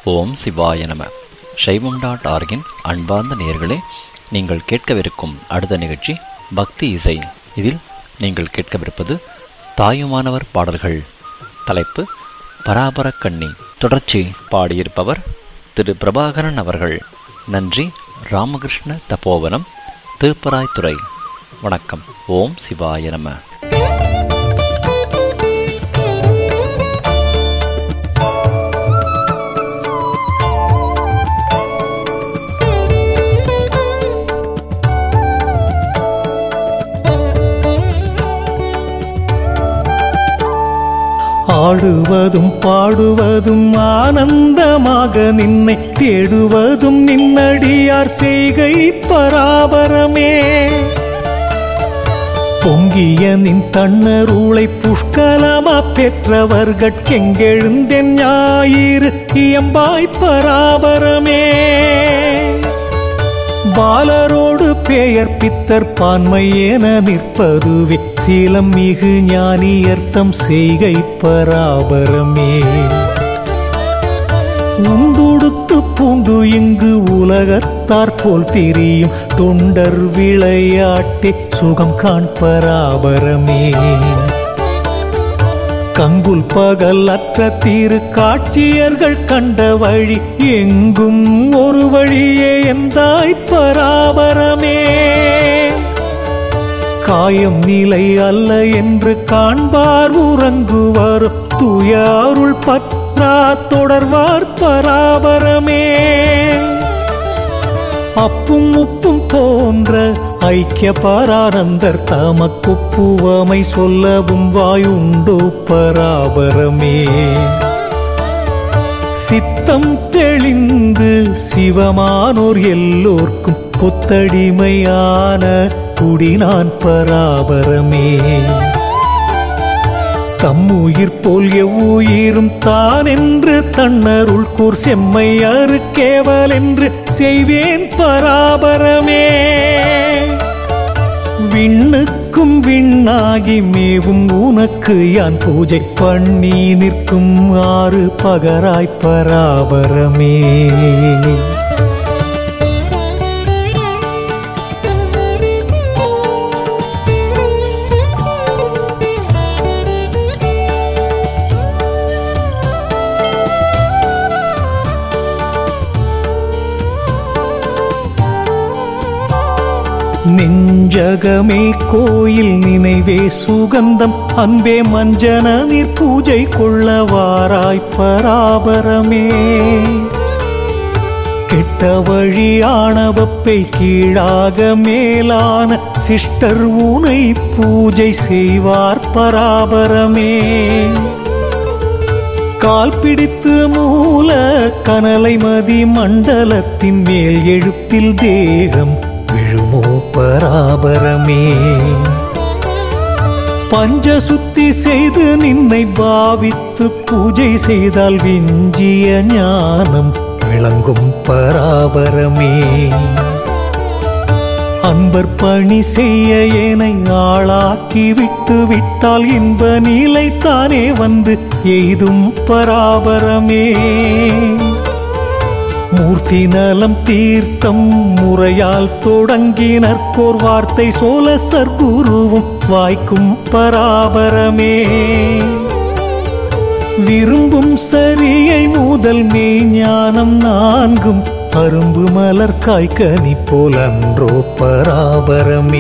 ஓம் சிவாய நம சைவம் டாட் ஆர்கின் அன்பார்ந்த நேயர்களே நீங்கள் கேட்கவிருக்கும் அடுத்த நிகழ்ச்சி பக்தி இசை இதில் நீங்கள் கேட்கவிருப்பது தாயுமானவர் பாடல்கள் தலைப்பு பராபரக் கண்ணி தொடர்ச்சி பாடியிருப்பவர் திரு பிரபாகரன் அவர்கள் நன்றி ராமகிருஷ்ண தபோவனம் திருப்பராய்த்துறை வணக்கம் ஓம் சிவாய நம ஆடுவதும் பாடுவதும் ஆனந்தமாக நின்னை தேடுவதும் நின்னடியார் செய்கை பராபரமே பொங்கிய நின் தன்னருளை புஷ்கலமா பெற்றவர்கட்கெங்கெழுந்தென் ஞாயிறு இயம்பாய் பராபரமே பாலரோடு பெயர் பித்தர் பான்மை என நிற்பதுவே சீலம் மிகு ஞானியர்த்தம் செய்கை பராபரமே உண்டுடுத்து பூண்டு இங்கு உலகத்தார் போல் திரியும் தொண்டர் விளையாட்டே சுகம் காண்பராபரமே கங்குல் பகல் அற்ற தீரு காட்சியர்கள் கண்ட வழி எங்கும் ஒரு வழியே எந்தாய் பராபரமே காயம் நிலை அல்ல என்று காண்பார் உறங்குவார் துயாருள் பற்றா தொடர்வார் பராபரமே அப்பும் உப்பும் போன்ற ஐக்கிய பரானந்தர் தமக்குப்புவமை சொல்லவும் வாயுண்டோ பராபரமே சித்தம் தெளிந்து சிவமானோர் எல்லோர்க்கும் புத்தடிமையான குடினான் பராபரமே தம்முயிர் போல் எவ்வுயிரும் தான் என்று தன்னருள் கூர் செம்மை அரு கேவல் என்று செய்வேன் பராபரமே விண்ணுக்கும் விண்ணாகி மேவும் உனக்கு யான் பூஜை பண்ணி நிற்கும் ஆறு பகராய் பராபரமே நெஞ்சகமே கோயில் நினைவே சுகந்தம் அன்பே மஞ்சன நீர் பூஜை கொள்ளவாராய் பராபரமே கெட்ட வழியானவப்பை கீழாக மேலான சிஸ்டர் உனை பூஜை செய்வார் பராபரமே கால் பிடித்து மூல கனலை மதி மண்டலத்தின் மேல் எழுப்பில் தேகம் விழுமோ பராபரமே பஞ்சசுத்தி செய்து நின்னை பாவித்து பூஜை செய்தால் விஞ்சிய ஞானம் விளங்கும் பராபரமே அன்பர் பணி செய்ய ஏனை ஆளாக்கி விட்டு விட்டால் இன்ப நிலை தானே வந்து எய்தும் பராபரமே மூர்த்தி நலம் தீர்த்தம் முறையால் தொடங்கினர்கோர் வார்த்தை சோல சர்க்குருவும் வாய்க்கும் பராபரமே விரும்பும் சரியை முதல் மெய்ஞானம் நான்கும் அரும்பு மலர் காய்கனி போல் அன்றோ பராபரமே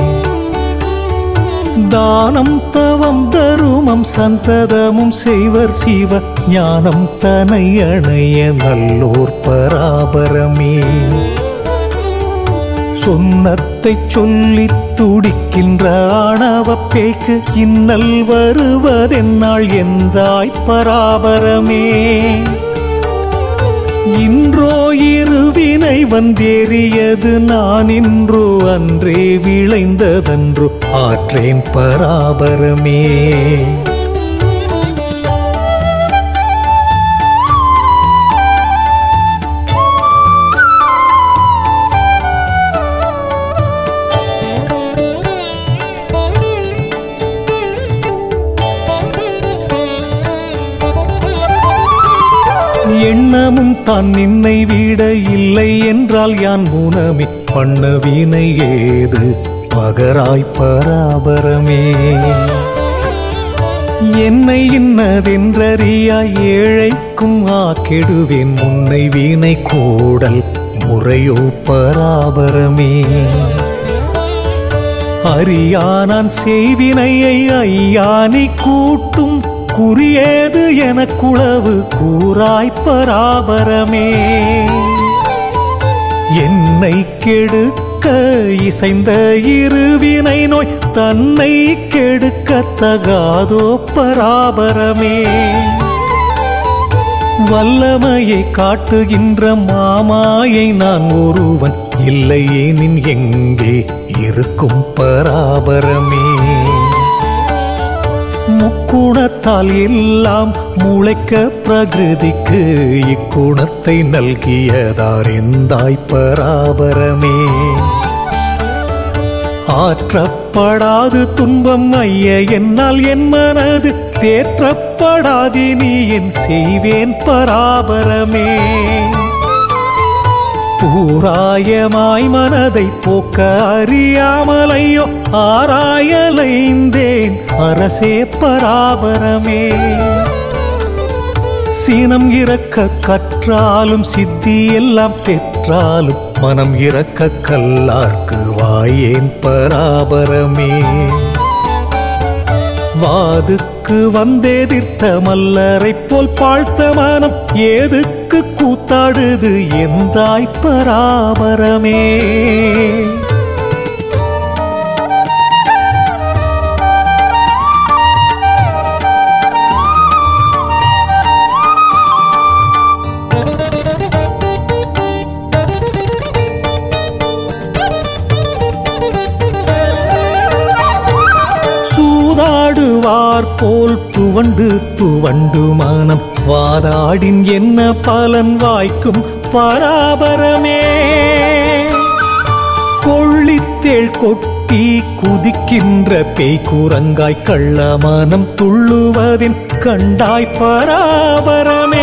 தானம் தவம் தருமம் சந்ததமும் செய்வர் சிவ ஞானம் தனை அணைய நல்லோர் பராபரமே சொன்னத்தை சொல்லி துடிக்கின்ற ஆணவ பேய்க்கு இன்னல் வருவதென்னால் எந்தாய் பராபரமே இன்றோ இருவினை வந்தேறியது நான் இன்றோ அன்றே விளைந்ததன்றோ ஆற்றேன் பராபரமே எண்ண மனமும் தான் நின்னை விட இல்லை என்றால் யான் முனமே பண்ண வீணை ஏது பகராய் பராபரமே என்னை இன்னதென்றறியாய் ஏழைக்கும் ஆக்கெடுவேன் முன்னை வீணை கூடல் முறையோ பராபரமே அறியானான் செய்வினையை ஐயானி கூட்டும் குறியேது எனக்குளவு கூறாய் பராபரமே என்னை கெடுக்க இசைந்த இருவினை நோய் தன்னை கெடுக்க தகாதோ பராபரமே வல்லமையை காட்டுகின்ற மாமாயை நான் ஒருவன் இல்லையேனின் எங்கே இருக்கும் பராபரமே முக்குணத்தால் எல்லாம் முளைக்க பிரகிருதிக்கு இக்குணத்தை நல்கியதார் எந்தாய் பராபரமே ஆற்றப்படாது துன்பம் ஐய என்னால் என் மனது தேற்றப்படாதி நீ என் செய்வேன் பராபரமே பூராயமாய் மனதை போக்க அறியாமலையோ ஆராயலைந்தேன் அரசே பராபரமே சீனம் இறக்க கற்றாலும் சித்தி எல்லாம் பெற்றாலும் மனம் இறக்க கல்லார்க்கு வாயேன் பராபரமே வாதுக்கு வந்தேதிர்த்த மல்லரை போல் பாழ்த்த மனம் ஏதுக்கு கூத்தாடுது எந்தாய் பராபரமே சூதாடுவார் போல் துவண்டு துவண்டு மனம் வாதாடின் என்ன பலன் வாய்க்கும் பராபரமே கொள்ளித்தேள் கொட்டி குதிக்கின்ற பேய் குரங்காய் கள்ள மனம் துள்ளுவதின் கண்டாய் பராபரமே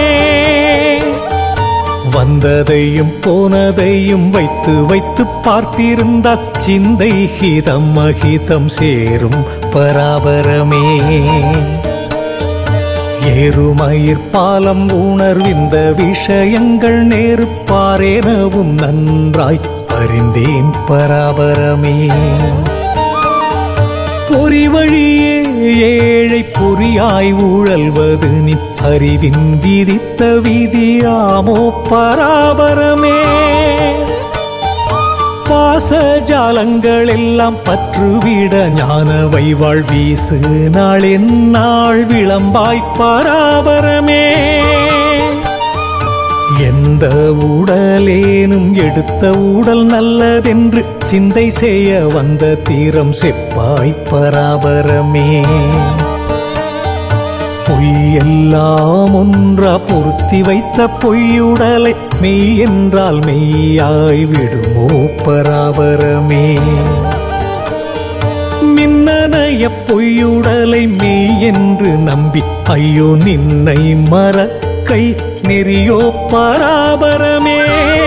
வந்ததையும் போனதையும் வைத்து வைத்து பார்த்திருந்தால் சிந்தை ஹிதம் அஹிதம் சேரும் பராபரமே ஏறுமயிர் பாலம் உணர்விந்த விஷயங்கள் நேருப்பாரேனவும் நன்றாய் அறிந்தேன் பராபரமே பொறி வழியே ஏழை பொறியாய் ஊழல்வது நீ அறிவின் விதித்த விதியாமோ பராபரமே பாசஜாலங்கள் எல்லாம் பற்றுவிட ஞான வைவாள் வீசு நாள் எந்நாள் விளம்பாய் பராபரமே எந்த உடலேனும் எடுத்த உடல் நல்லதென்று சிந்தை செய்ய வந்த தீரம் செப்பாய் பராபரமே பொய்யெல்லாம் ஒன்றா பொருத்தி வைத்த பொய்யுடலை மெய் என்றால் மெய்யாய் விடுமோ பராபரமே மின்னனைய பொய்யுடலை மெய் என்று நம்பி ஐயோ நின்னை மறக்கை நெறியோ பராபரமே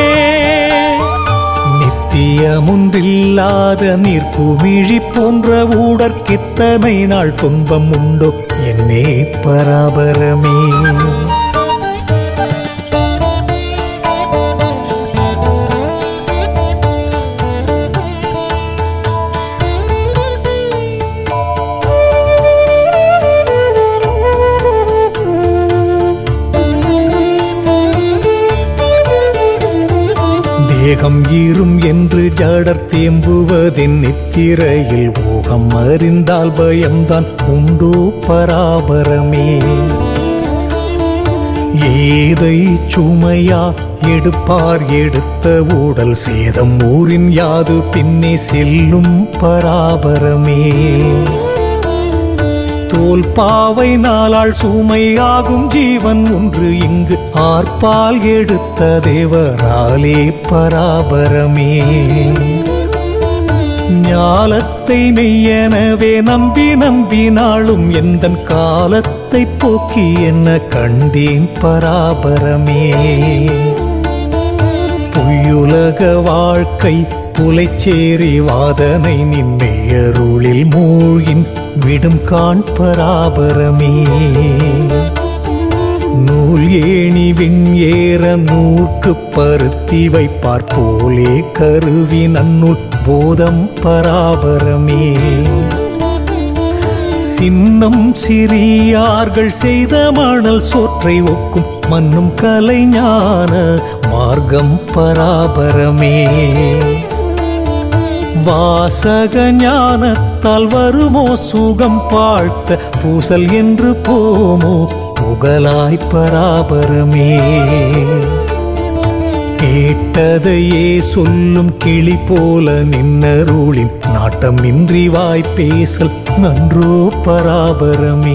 நித்தியமுன்றில்லாத நீர்க்குமிழி போன்ற ஊடற்கித்தனை நாள் துன்பம் உண்டோ என்னே பராபரமே தேகம் ஈரும் என்று ஜடர் தேம்புவதின் நித்திரையில் ஊகம் அறிந்தால் பயம்தான் உண்டோ பராபரமே ஏதை சுமையா எடுப்பார் எடுத்த ஊடல் சேதம் ஊரின் யாது பின்னே செல்லும் பராபரமே தோல் பாவை நாளால் சுமையாகும் ஜீவன் ஒன்று இங்கு ஆர்ப்பால் எடுத்த தேவராலே பராபரமே ஞாலத்தை மெய்யெனவே நம்பி நம்பினாலும் எந்தன் காலத்தை வருத்தத்தை போக்கி என்ன கண்டேன் பராபரமே பொய்யுலக வாழ்க்கை புலைச்சேரி வாதனை நின்னையருளில் மூழ்கின் விடும் காண் பராபரமே நூல் ஏணி விண்ஏற நூற்கு பருத்தி வைப்பார் போலே கருவி நன்னுள் போதம் பராபரமே சின்னம் சிறியார்கள் செய்த மணல் சோற்றை ஒக்கும் மன்னும் கலைஞான மார்க்கம் பராபரமே வாசக ஞானத்தால் வருமோ சுகம் பாழ்த்த பூசல் என்று போமோ புகழாய் பராபரமே கேட்டதையே சொல்லும் கிளி போல நின்னருளின் நாட்டமின்றி வாய் பேசல் நன்றோ பராபரமே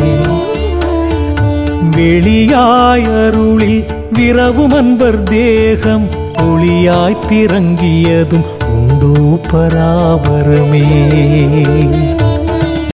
வெளியாய் அருளில் விரவும் அன்பர் தேகம் ஒளியாய் பிறங்கியதும் உண்டோ பராபரமே